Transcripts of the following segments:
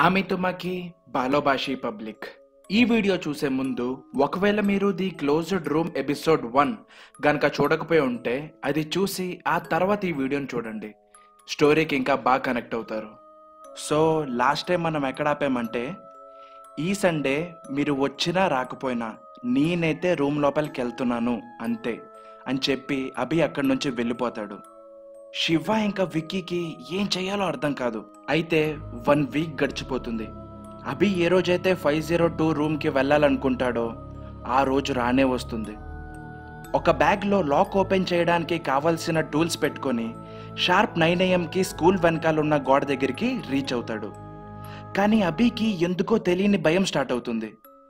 ఆమె తుమకి బాలోబాషి పబ్లిక్ ఈ వీడియో చూసే ముందు ఒకవేళ మీరు the closed room episode one గనక చూడకపోయి ఉంటే అది చూసి ఆ తర్వాత ఈ వీడియోని చూడండి స్టోరీకి ఇంకా బాగా కనెక్ట్ అవుతారు సో లాస్ట్ టైం మనం ఎక్కడ ఆపామంటే ఈ సండే మీరు వచ్చినా రాకపోయినా నేనైతే రూమ్ లోపలికి వెళ్తున్నాను అంతే అని చెప్పి అభి అక్కడి నుంచి వెళ్ళిపోతాడు శివ ఇంకా విక్కీకి ఏం చేయాలో అర్థం కాదు అయితే వన్ వీక్ గడిచిపోతుంది అభి ఏ రోజైతే ఫైవ్ జీరో టూ రూమ్కి వెళ్ళాలనుకుంటాడో ఆ రోజు రానే వస్తుంది ఒక బ్యాగ్లో లాక్ ఓపెన్ చేయడానికి కావాల్సిన టూల్స్ పెట్టుకొని షార్ప్ నైన్ ఏఎంకి స్కూల్ వెనకాల ఉన్న గోడ దగ్గరికి రీచ్ అవుతాడు కానీ అభికి ఎందుకో తెలియని భయం స్టార్ట్ అవుతుంది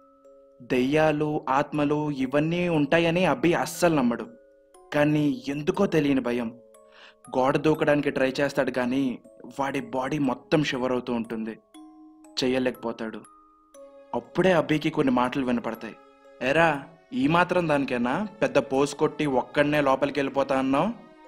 దెయ్యాలు ఆత్మలు ఇవన్నీ ఉంటాయని అభి అస్సలు నమ్మడు కానీ ఎందుకో తెలియని భయం గోడ దూకడానికి ట్రై చేస్తాడు కానీ వాడి బాడీ మొత్తం షివర్ అవుతూ ఉంటుంది చెయ్యలేకపోతాడు అప్పుడే అభికి కొన్ని మాటలు వినపడతాయి ఎరా ఈ మాత్రం దానికేనా పెద్ద పోస్ కొట్టి ఒక్కడనే లోపలికి వెళ్ళిపోతా అన్నావు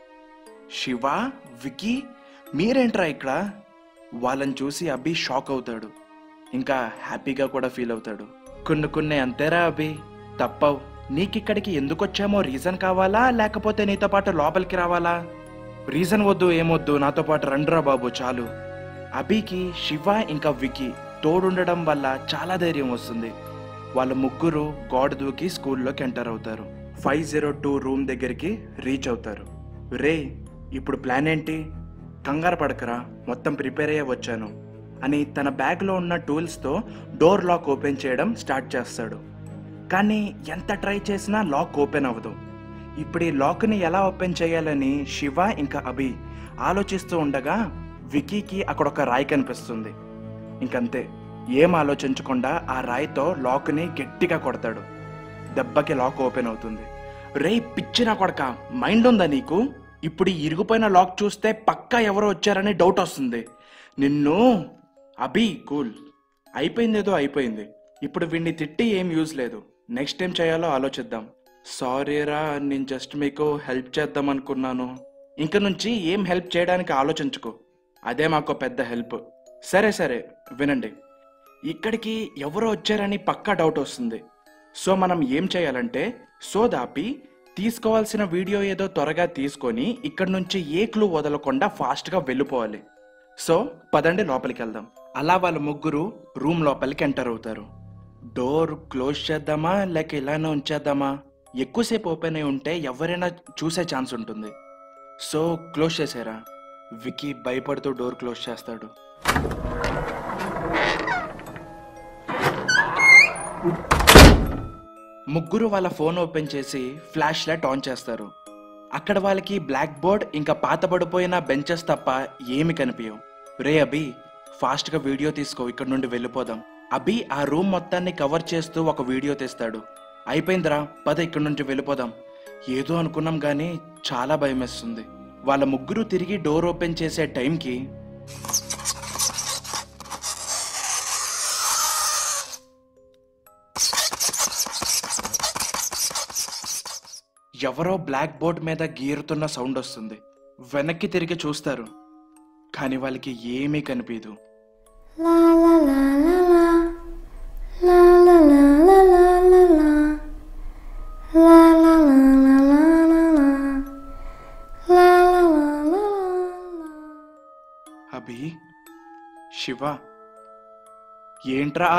శివ వికీ మీరేంట్రా ఇక్కడ వాళ్ళని చూసి అభి షాక్ అవుతాడు ఇంకా హ్యాపీగా కూడా ఫీల్ అవుతాడు కొన్ని కొన్ని అంతేరా అభి తప్పవు నీకిక్కడికి ఎందుకు వచ్చామో రీజన్ కావాలా లేకపోతే నీతో పాటు లోపలికి రావాలా రీజన్ వద్దు ఏమొద్దు నాతో పాటు రండ్రా బాబు చాలు అభికి శివ ఇంకా వికి తోడుండడం వల్ల చాలా ధైర్యం వస్తుంది వాళ్ళ ముగ్గురు గోడ దూకి స్కూల్లోకి ఎంటర్ అవుతారు ఫైవ్ జీరో టూ రూమ్ దగ్గరికి రీచ్ అవుతారు రే ఇప్పుడు ప్లాన్ ఏంటి కంగారు పడకరా మొత్తం ప్రిపేర్ అయ్యే వచ్చాను అని తన బ్యాగ్లో ఉన్న టూల్స్తో డోర్ లాక్ ఓపెన్ చేయడం స్టార్ట్ చేస్తాడు కానీ ఎంత ట్రై చేసినా లాక్ ఓపెన్ అవ్వదు ఇప్పుడు ఈ లాక్ని ఎలా ఓపెన్ చేయాలని శివ ఇంకా అభి ఆలోచిస్తూ ఉండగా వికీకి అక్కడ ఒక రాయి కనిపిస్తుంది ఇంకంతే ఏం ఆలోచించకుండా ఆ రాయితో లాక్ని గట్టిగా కొడతాడు దెబ్బకి లాక్ ఓపెన్ అవుతుంది రే పిచ్చిన కొడక మైండ్ ఉందా నీకు ఇప్పుడు ఈ ఇరిగిపోయిన లాక్ చూస్తే పక్కా ఎవరో వచ్చారని డౌట్ వస్తుంది నిన్ను అభి కూల్ అయిపోయింది ఏదో అయిపోయింది ఇప్పుడు వీడిని తిట్టి ఏం యూజ్ లేదు నెక్స్ట్ ఏం చేయాలో ఆలోచిద్దాం సారీరా నేను జస్ట్ మీకు హెల్ప్ చేద్దాం అనుకున్నాను ఇంక నుంచి ఏం హెల్ప్ చేయడానికి ఆలోచించుకో అదే మాకు పెద్ద హెల్ప్ సరే సరే వినండి ఇక్కడికి ఎవరో వచ్చారని పక్కా డౌట్ వస్తుంది సో మనం ఏం చేయాలంటే సో దాపి తీసుకోవాల్సిన వీడియో ఏదో త్వరగా తీసుకొని ఇక్కడ నుంచి ఏ క్లూ వదలకుండా ఫాస్ట్గా వెళ్ళిపోవాలి సో పదండి లోపలికి వెళ్దాం అలా వాళ్ళ ముగ్గురు రూమ్ లోపలికి ఎంటర్ అవుతారు డోర్ క్లోజ్ చేద్దామా లేక ఇలానే ఉంచేద్దామా ఎక్కువసేపు ఓపెన్ అయి ఉంటే ఎవరైనా చూసే ఛాన్స్ ఉంటుంది సో క్లోజ్ చేసారా వికీ భయపడుతూ డోర్ క్లోజ్ చేస్తాడు ముగ్గురు వాళ్ళ ఫోన్ ఓపెన్ చేసి ఫ్లాష్ లైట్ ఆన్ చేస్తారు అక్కడ వాళ్ళకి బ్లాక్ బోర్డ్ ఇంకా పాతబడిపోయిన బెంచెస్ తప్ప ఏమి కనిపించవు రే అభి ఫాస్ట్గా వీడియో తీసుకో ఇక్కడ నుండి వెళ్ళిపోదాం అభి ఆ రూమ్ మొత్తాన్ని కవర్ చేస్తూ ఒక వీడియో తీస్తాడు అయిపోయిందిరా పద ఇక్కడ నుంచి వెళ్ళిపోదాం ఏదో అనుకున్నాం కానీ చాలా భయం వేస్తుంది వాళ్ళ ముగ్గురు తిరిగి డోర్ ఓపెన్ చేసే టైంకి ఎవరో బ్లాక్ బోర్డ్ మీద గీరుతున్న సౌండ్ వస్తుంది వెనక్కి తిరిగి చూస్తారు కానీ వాళ్ళకి ఏమీ కనిపించదు La la la la la. La la la la la la la. La la la la la la la. La la la la la la. Abhi Shiva ఏంట్రా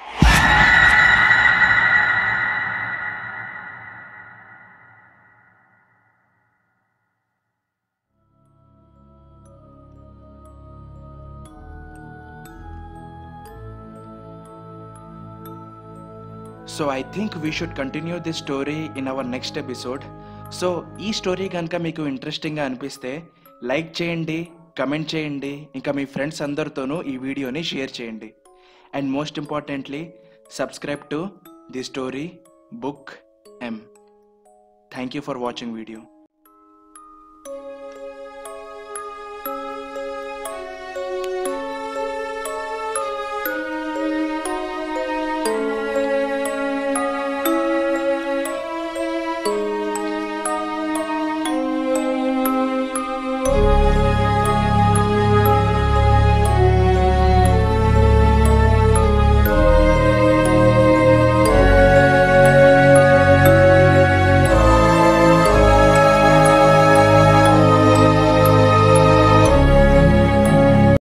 so I think we should continue this story in our next episode so ఈ story కనుక మీకు ఇంట్రెస్టింగ్గా అనిపిస్తే like చేయండి comment చేయండి ఇంకా మీ friends అందరితోనూ ఈ వీడియోని షేర్ చేయండి and most importantly subscribe to the story book ఎమ్ thank you for watching video